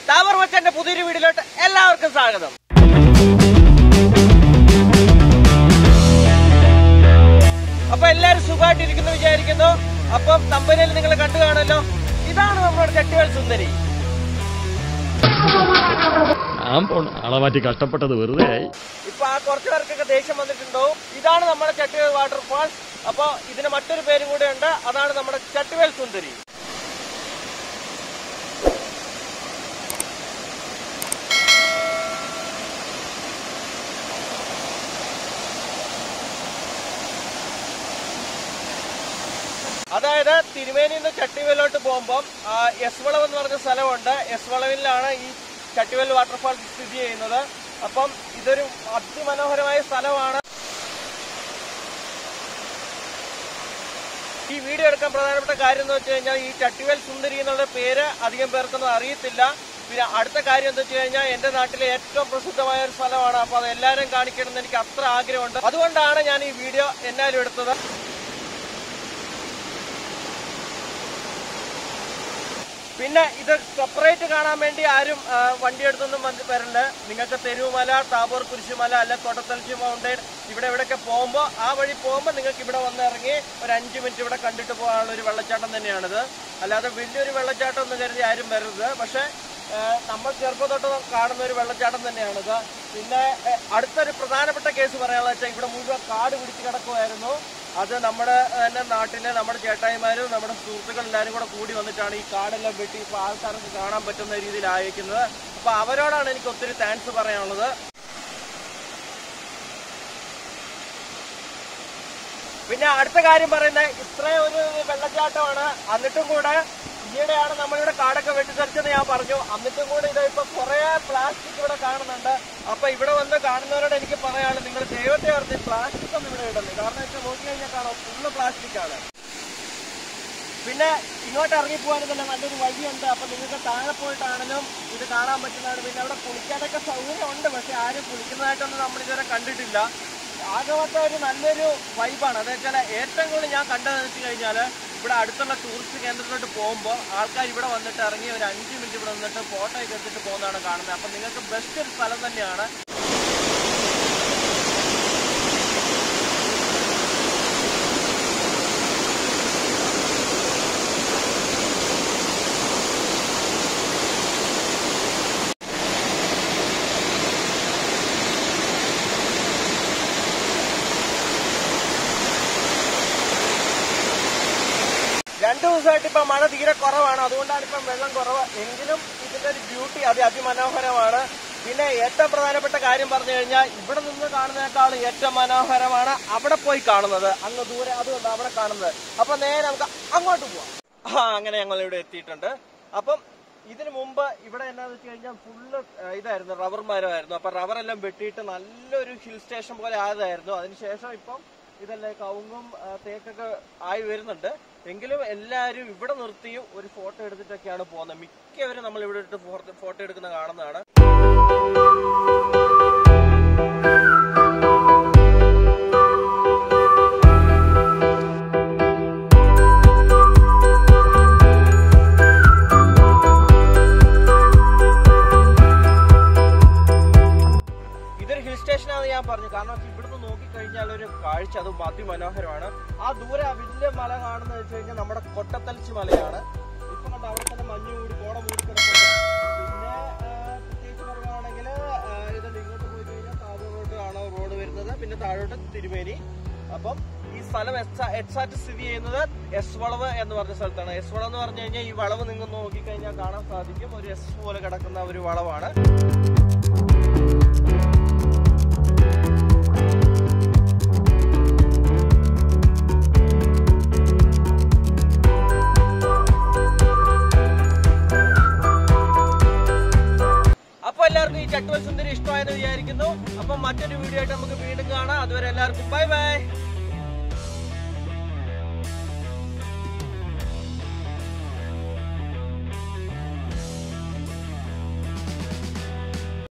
താവർ മച്ചന്റെ പുതിയൊരു വീഡിയോയിലോട്ട് എല്ലാവർക്കും സ്വാഗതം അപ്പൊ എല്ലാരും സുഖമായിട്ടിരിക്കുന്നു വിചാരിക്കുന്നു അപ്പം തമ്പനിൽ നിങ്ങൾ കണ്ടു കാണുമല്ലോ ഇതാണ് നമ്മുടെ ചട്ടിവേൽ സുന്ദരി ഞാൻ പോണ ആളെ മാറ്റി കഷ്ടപ്പെട്ടത് വെറുതെ ആയി ഇപ്പൊ ആ കുറച്ച് പേർക്കൊക്കെ ദേഷ്യം വന്നിട്ടുണ്ടാവും ഇതാണ് നമ്മുടെ ചട്ടുവേൽ വാട്ടർഫാൾ അപ്പൊ ഇതിന് മറ്റൊരു പേരും കൂടെ ഉണ്ട് അതാണ് നമ്മുടെ ചട്ടുവേൽ സുന്ദരി അതായത് തിരുമേനിയിൽ നിന്ന് ചട്ടിവേലോട്ട് പോകുമ്പം ആ, എസ് വളവ് എന്ന് പറഞ്ഞ സ്ഥലമുണ്ട് എസ് വളവിലാണ് ഈ ചട്ടിവേൽ വാട്ടർഫാൾ സ്ഥിതി ചെയ്യുന്നത് അപ്പം ഇതൊരു അതിമനോഹരമായ സ്ഥലമാണ് ഈ വീഡിയോ എടുക്കാൻ പ്രധാനപ്പെട്ട കാര്യം എന്ന് വെച്ച് കഴിഞ്ഞാൽ ഈ ചട്ടിവേൽ സുന്ദരി എന്നുള്ള പേര് അധികം പേർക്കൊന്നും അറിയത്തില്ല പിന്നെ അടുത്ത കാര്യം എന്താ വെച്ച് കഴിഞ്ഞാൽ എന്റെ നാട്ടിലെ ഏറ്റവും പ്രസിദ്ധമായ ഒരു സ്ഥലമാണ് അപ്പൊ അത് എല്ലാവരും കാണിക്കണം എന്ന് എനിക്ക് അത്ര ആഗ്രഹമുണ്ട് അതുകൊണ്ടാണ് ഞാൻ ഈ വീഡിയോ എന്നാലും എടുത്തത് പിന്നെ ഇത് സെപ്പറേറ്റ് കാണാൻ വേണ്ടി ആരും ആ, വണ്ടി എടുത്തൊന്നും വന്ന് വരണ്ട നിങ്ങൾക്ക് തെരുവുമല താബോർ കുരിശുമല അല്ല കോട്ടത്തലച്ചി മൗണ്ടൈൻ ഇവിടെ ഇവിടെയൊക്കെ പോകുമ്പോൾ ആ വഴി പോകുമ്പോൾ നിങ്ങൾക്ക് ഇവിടെ വന്ന് ഇറങ്ങി ഒരു അഞ്ച് മിനിറ്റ് ഇവിടെ കണ്ടിട്ട് പോകാനുള്ള ഒരു വെള്ളച്ചാട്ടം തന്നെയാണിത് അല്ലാതെ വലിയൊരു വെള്ളച്ചാട്ടം എന്ന് കരുതി ആരും വരരുത് പക്ഷെ ആ, നമ്മൾ ചെറുപ്പം തൊട്ട് കാണുന്ന ഒരു വെള്ളച്ചാട്ടം തന്നെയാണിത് പിന്നെ ആ, അടുത്തൊരു പ്രധാനപ്പെട്ട കേസ് പറയാനുള്ള വെച്ചാൽ ഇവിടെ മുഴുവൻ കാട് പിടിച്ച് കിടക്കുമായിരുന്നു അത് നമ്മുടെ തന്നെ നാട്ടിലെ നമ്മുടെ ചേട്ടായിമാരും നമ്മുടെ സുഹൃത്തുക്കൾ എല്ലാവരും കൂടെ കൂടി വന്നിട്ടാണ് ഈ കാടെല്ലാം വെട്ടി ഇപ്പൊ ആൾക്കാർക്ക് കാണാൻ പറ്റുന്ന രീതിയിൽ ആയിരിക്കുന്നത് അപ്പൊ അവരോടാണ് എനിക്ക് ഒത്തിരി താങ്ക്സ് പറയാനുള്ളത് പിന്നെ അടുത്ത കാര്യം പറയുന്നത് ഇത്രയും ഒരു വെള്ളച്ചാട്ടമാണ് എന്നിട്ടും കൂടെ ഈയിടെയാണ് നമ്മളിവിടെ കാടൊക്കെ വെട്ടിത്തെറിച്ചെന്ന് ഞാൻ പറഞ്ഞു എന്നിട്ടും കൂടെ ഇത് ഇപ്പൊ കുറെ പ്ലാസ്റ്റിക് ഇവിടെ കാണുന്നുണ്ട് അപ്പൊ ഇവിടെ വന്ന് കാണുന്നവരോട് എനിക്ക് പറയാനുള്ളത് നിങ്ങൾ ദൈവത്തെ ഓർത്ത് പ്ലാസ്റ്റിക് ഒന്നും ഇവിടെ ഇടല്ലേ കാരണം വെച്ചാൽ നോക്കി കഴിഞ്ഞാൽ കാണാം ഫുള്ള് പ്ലാസ്റ്റിക് ആണ് പിന്നെ ഇങ്ങോട്ട് ഇറങ്ങി പോകാനും തന്നെ നല്ലൊരു വഴിയുണ്ട് അപ്പൊ നിങ്ങൾക്ക് താഴെ പോയിട്ടാണെങ്കിലും ഇത് കാണാൻ പറ്റുന്നതാണ് പിന്നെ അവിടെ കുളിക്കാനൊക്കെ സൗകര്യമുണ്ട് പക്ഷെ ആരും കുളിക്കുന്നതായിട്ടൊന്നും നമ്മൾ ഇതുവരെ കണ്ടിട്ടില്ല ആകമൊക്കെ ഒരു നല്ലൊരു വൈബാണ് അതെന്ന് വെച്ചാൽ ഏറ്റവും കൂടുതൽ ഞാൻ കണ്ടതെന്ന് വെച്ച് കഴിഞ്ഞാൽ ഇവിടെ അടുത്തുള്ള ടൂറിസ്റ്റ് കേന്ദ്രത്തിലോട്ട് പോകുമ്പോൾ ആൾക്കാർ ഇവിടെ വന്നിട്ട് ഇറങ്ങി ഒരു അഞ്ച് മിനിറ്റ് ഇവിടെ വന്നിട്ട് ഫോട്ടോ ഒക്കെ എടുത്തിട്ട് പോകുന്നതാണ് കാണുന്നത് അപ്പം നിങ്ങൾക്ക് ബെസ്റ്റ് ഒരു സ്ഥലം തന്നെയാണ് രണ്ടു ദിവസമായിട്ട് ഇപ്പൊ മഴ തീരെ കുറവാണ് അതുകൊണ്ടാണ് ഇപ്പം വെള്ളം കുറവ് എങ്കിലും ഇതിന്റെ ഒരു ബ്യൂട്ടി അതി അതിമനോഹരമാണ് പിന്നെ ഏറ്റവും പ്രധാനപ്പെട്ട കാര്യം പറഞ്ഞു കഴിഞ്ഞാൽ ഇവിടെ നിന്ന് കാണുന്നതിനേക്കാൾ ഏറ്റവും മനോഹരമാണ് അവിടെ പോയി കാണുന്നത് അങ്ങ് ദൂരെ അതുകൊണ്ട് അവിടെ കാണുന്നത് അപ്പൊ നേരെ നമുക്ക് അങ്ങോട്ട് പോവാം ആ അങ്ങനെ ഞങ്ങൾ ഇവിടെ എത്തിയിട്ടുണ്ട് അപ്പം ഇതിനു മുമ്പ് ഇവിടെ എന്നാന്ന് വെച്ച് കഴിഞ്ഞാൽ ഫുള്ള് ഇതായിരുന്നു റബ്ബർ മരമായിരുന്നു അപ്പൊ റബ്ബർ എല്ലാം വെട്ടിയിട്ട് നല്ലൊരു ഹിൽ സ്റ്റേഷൻ പോലെ ആയതായിരുന്നു അതിനുശേഷം ഇപ്പം ഇതല്ലേ കവുങ്ങും ആ, തേക്കൊക്കെ ആയി വരുന്നുണ്ട് എങ്കിലും എല്ലാവരും ഇവിടെ നിർത്തിയും ഒരു ഫോട്ടോ എടുത്തിട്ടൊക്കെയാണ് പോകുന്നത് മിക്കവരും നമ്മൾ ഇവിടെ ഇട്ട് ഫോട്ടോ എടുക്കുന്ന കാണുന്നതാണ് ഇതൊരു ഹിൽ സ്റ്റേഷനാണെന്ന് ഞാൻ പറഞ്ഞു കാരണം വെച്ചാൽ ഇവിടുന്ന് നോക്കിക്കഴിഞ്ഞാൽ ഒരു കാഴ്ച അത് അതിമനോഹരമാണ് ആ ദൂരെ ആ വലിയ മല കാണുന്നത് വെച്ച് കഴിഞ്ഞാൽ നമ്മുടെ കൊട്ടത്തലിച്ച് മലയാണ് ഇപ്പൊ കണ്ട അവിടെ തന്നെ മഞ്ഞ് മൂടി കോട മൂടി കിടക്കുന്നത് പിന്നെ ആ, പ്രത്യേകിച്ച് പറയുകയാണെങ്കിൽ ഇത് ഇങ്ങോട്ട് പോയി കഴിഞ്ഞാൽ താഴോട്ട് ആണ് റോഡ് വരുന്നത് പിന്നെ താഴോട്ട് തിരുമേനി അപ്പം ഈ സ്ഥലം എക്സാക്ട് സ്ഥിതി ചെയ്യുന്നത് എസ് വളവ് എന്ന് പറഞ്ഞ സ്ഥലത്താണ് എസ് വളവ് എന്ന് പറഞ്ഞു കഴിഞ്ഞാൽ ഈ വളവ് നിങ്ങൾ നോക്കിക്കഴിഞ്ഞാൽ കാണാൻ സാധിക്കും ഒരു എസ് പോലെ കിടക്കുന്ന ഒരു വളവാണ് അപ്പൊ എല്ലാവർക്കും ഈ ചട്ടുവൽ സുന്ദരി ഇഷ്ടമായെന്ന് വിചാരിക്കുന്നു അപ്പം മറ്റൊരു വീഡിയോ ആയിട്ട് നമുക്ക് വീണ്ടും കാണാം അതുവരെ എല്ലാവർക്കും ബൈ ബൈ